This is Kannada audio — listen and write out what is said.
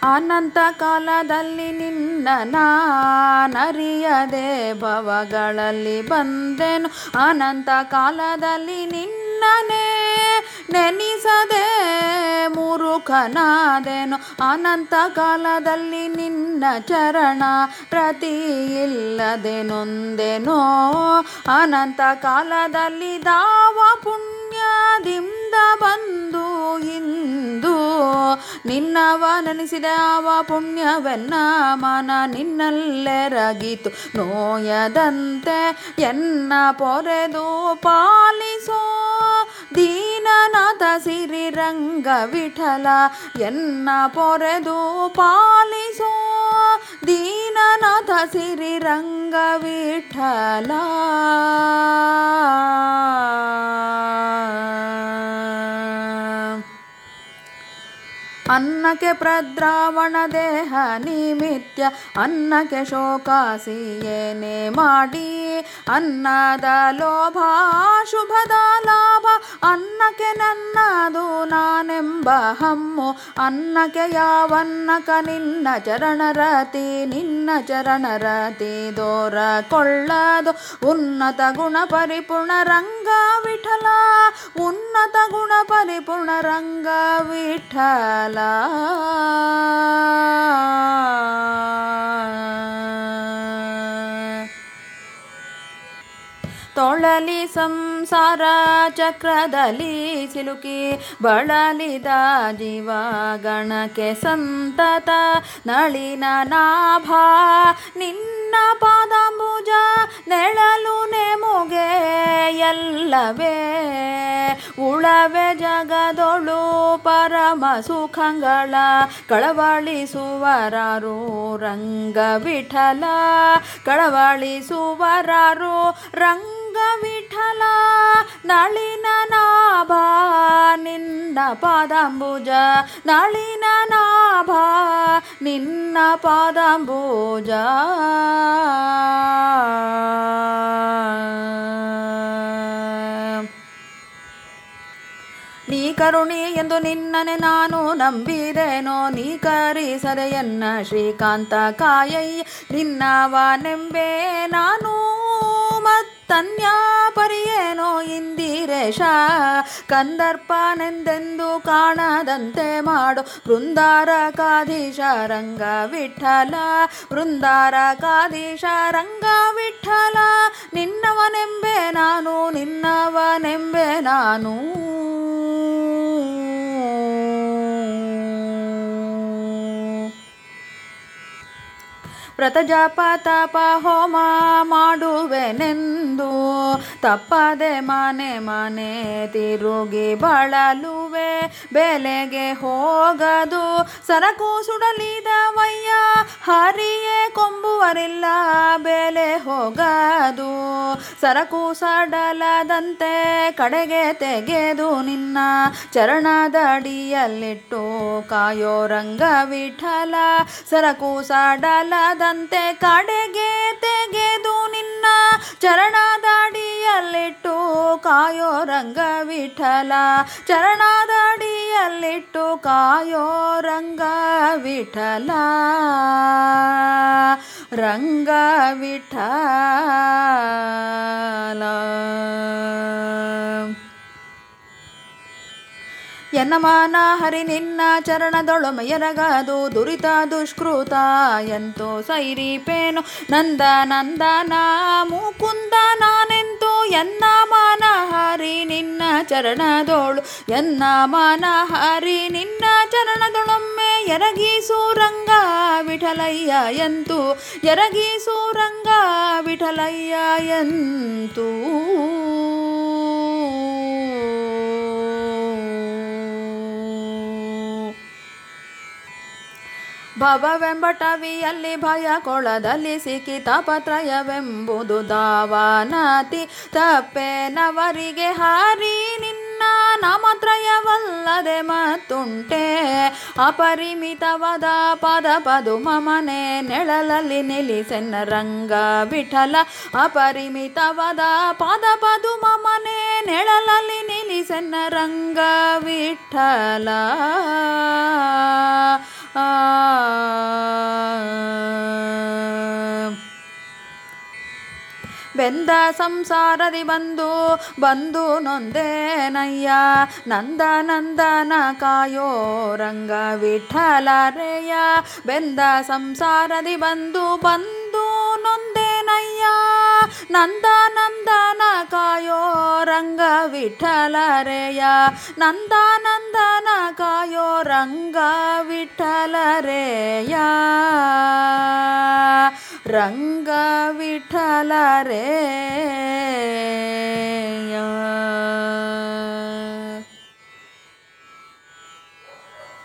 ಅನಂತ ಕಾಲದಲ್ಲಿ ನಿನ್ನ ನಾನರಿಯದೆ ಭವಗಳಲ್ಲಿ ಬಂದೆನು ಅನಂತ ಕಾಲದಲ್ಲಿ ನಿನ್ನನೇ ನೆನೆಸದೆ ಮೂರುಖನಾದೆನು ಅನಂತ ಕಾಲದಲ್ಲಿ ನಿನ್ನ ಚರಣ ಪ್ರತಿ ಇಲ್ಲದೆ ನೊಂದೆನೋ ಅನಂತ ಕಾಲದಲ್ಲಿ ದಾವ ಪುಣ್ಯದಿಂದ ಬಂದು ಇಂದು ನಿನ್ನವ ನೆನೆಸಿದ ಆವ ಪುಣ್ಯವೆನ್ನ ಮನ ನಿನ್ನಲ್ಲೆರಗಿತು ನೋಯದಂತೆ ಎನ್ನ ಪೊರೆದು ಪಾಲಿಸೋ ದೀನನಾಥ ಸಿರಿರಂಗ ವಿಠಲ ಎನ್ನ ಪೊರೆದು ಪಾಲಿಸೋ ದೀನನಾಥ ಸಿರಿರಂಗ ವಿಠಲ ಅನ್ನಕ್ಕೆ ಪ್ರದ್ರಾವಣ ದೇಹ ನಿಮಿತ್ಯ ಅನ್ನಕ್ಕೆ ಶೋಕಾಸಿಯೇನೆ ಮಾಡಿ ಅನ್ನದ ಲೋಭ ಶುಭದ ಲಾಭ ಅನ್ನಕ್ಕೆ ನನ್ನದು ನಾನೆಂಬ ಹಮ್ಮು ಅನ್ನಕ್ಕೆ ಯಾವನ್ನಕ ನಿನ್ನ ಚರಣರತಿ ನಿನ್ನ ಚರಣರತಿ ದೋರ ಕೊಳ್ಳದು ಉನ್ನತ ಗುಣ ಪರಿಪೂರ್ಣ ರಂಗ ವಿಠಲ ಉನ್ನತ ಗುಣ ಪರಿಪೂರ್ಣ ರಂಗ ವಿಠಲ ತೊಳಲಿ ಸಂಸಾರ ಚಕ್ರದಲ್ಲಿ ಸಿಲುಕಿ ಬಳಲಿದ ಜೀವ ಗಣಕ್ಕೆ ಸಂತತ ನಳಿನ ನಾಭ ನಿನ್ನ ಪಾದಾಂಬುಜ ನೆಳಲು ನೆಮುಗೆ ಎಲ್ಲವೇ ಉಳವೆ ಜಗದೊಳು ಪರಮ ಸುಖಗಳ ಕಳವಳಿಸುವರಾರು ರಂಗ ವಿಠಲ ಕಳವಳಿಸುವರಾರು ರಂಗ ವಿಠಲ ನಳಿನ ನಾಭ ನಿನ್ನ ಪಾದಾಂಬುಜ ನಳಿನ ನಾಭ ನಿನ್ನ ಪಾದಾಂಬುಜ ನೀ ಕರುಣಿ ಎಂದು ನಿನ್ನನೆ ನಾನು ನಂಬಿದೆನೋ ನೀ ಕರಿಸದೆ ಎನ್ನ ಶ್ರೀಕಾಂತ ಕಾಯಯ್ಯ ನಿನ್ನವನೆಂಬೆ ನಾನು ಮತ್ತನ್ಯ ಪರಿಯೇನೋ ಇಂದಿರೇಶ ಕಂದರ್ಪನೆಂದೆಂದು ಕಾಣದಂತೆ ಮಾಡು ವೃಂದಾರ ಕಾಧೀಶ ರಂಗ ವಿಠಲ ವೃಂದಾರ ಕಾಧೀಶ ರಂಗ ವಿಠಲ ನಿನ್ನವನೆಂಬೆ ನಾನು ನಿನ್ನವನೆಂಬೆ ನಾನು ವ್ರತ ಜಪ ತಪ ಹೋಮ ಮಾಡುವೆನೆಂದು ತಪ್ಪದೆ ಮನೆ ಮನೆ ತಿರುಗಿ ಬಳಲುವೆ ಬೆಲೆಗೆ ಹೋಗದು ಸರಕು ಸುಡಲಿದವಯ್ಯ ಹರಿಯೇ ಕೊಂಬುವರಿಲ್ಲ ಬೆಲೆ ಹೋಗದು ಸರಕು ಸಡಲದಂತೆ ಕಡೆಗೆ ತೆಗೆದು ನಿನ್ನ ಚರಣದಡಿಯಲ್ಲಿಟ್ಟು ಕಾಯೋ ರಂಗ ವಿಠಲ ಸರಕು ಸಡಲದಂತೆ ಕಡೆಗೆ ತೆಗೆದು ನಿನ್ನ ಚರಣದಡಿಯಲ್ಲಿಟ್ಟು ಕಾಯೋ ರಂಗ ವಿಠಲ ಚರಣದಡಿಯಲ್ಲಿಟ್ಟು ಕಾಯೋ ರಂಗ ವಿಠಲ ರಂಗ ವಿಠಲ ಎನ್ನ ಮಾನ ಹರಿ ನಿನ್ನ ಚರಣದೊಳು ಮಯರಗದು ದುರಿತ ದುಷ್ಕೃತ ಎಂತೋ ಸೈರಿಪೇನು ನಂದ ನಂದನ ಮುಕುಂದ ನಾನೆಂತು ಎನ್ನ ಮಾನ ಹರಿ ನಿನ್ನ ಚರಣದೋಳು ಎನ್ನ ಮಾನ ಹರಿ ನಿನ್ನ ಚರಣದೊಳೊಮ್ಮೆ ಎರಗಿಸು ರಂಗ ವಿಠಲಯ್ಯ ಎಂತು ಎರಗಿಸು ರಂಗ ವಿಠಲಯ್ಯ ಎಂತೂ ಭವವೆಂಬಟವಿಯಲ್ಲಿ ಭಯ ಕೊಳದಲ್ಲಿ ಸಿಕ್ಕಿ ತಾಪತ್ರಯವೆಂಬುದು ದಾವಾನತಿ ತಪ್ಪೇನವರಿಗೆ ಹಾರಿ ನಿನ್ನ ನಾಮತ್ರಯವಲ್ಲದೆ ಮತ್ತುಂಟೆ ಅಪರಿಮಿತವಾದ ಪದ ಪದುಮ ಮನೆ ನೆಳಲಲ್ಲಿ ನಿಲ್ಲಿಸೆನ್ನ ರಂಗ ವಿಠಲ ಅಪರಿಮಿತವಾದ ಪದ ಪದುಮ ಮನೆ ನೆಳಲಲ್ಲಿ ನಿಲ್ಲಿಸೆನ್ನ ರಂಗ ವಿಠಲ ಆ ಬೆಂದ ಸಂಸಾರದಿ ಬಂದು ಬಂದು ನೊಂದೇನಯ್ಯ ನಂದ ನಂದನ ಕಾಯೋ ರಂಗ ವಿಠಲರೆಯ ಬೆಂದ ಸಂಸಾರದಿ ಬಂದು ಬಂದು ನೊಂದೇನಯ್ಯ ನಂದ ನಂದನ ಕಾಯೋ ರಂಗ ವಿಠಲರೆಯ ನಂದ ನಂದನ ಕಾಯೋ ರಂಗ ವಿಠಲರೆಯ ರಂಗ ವಿಠಲರೆಯ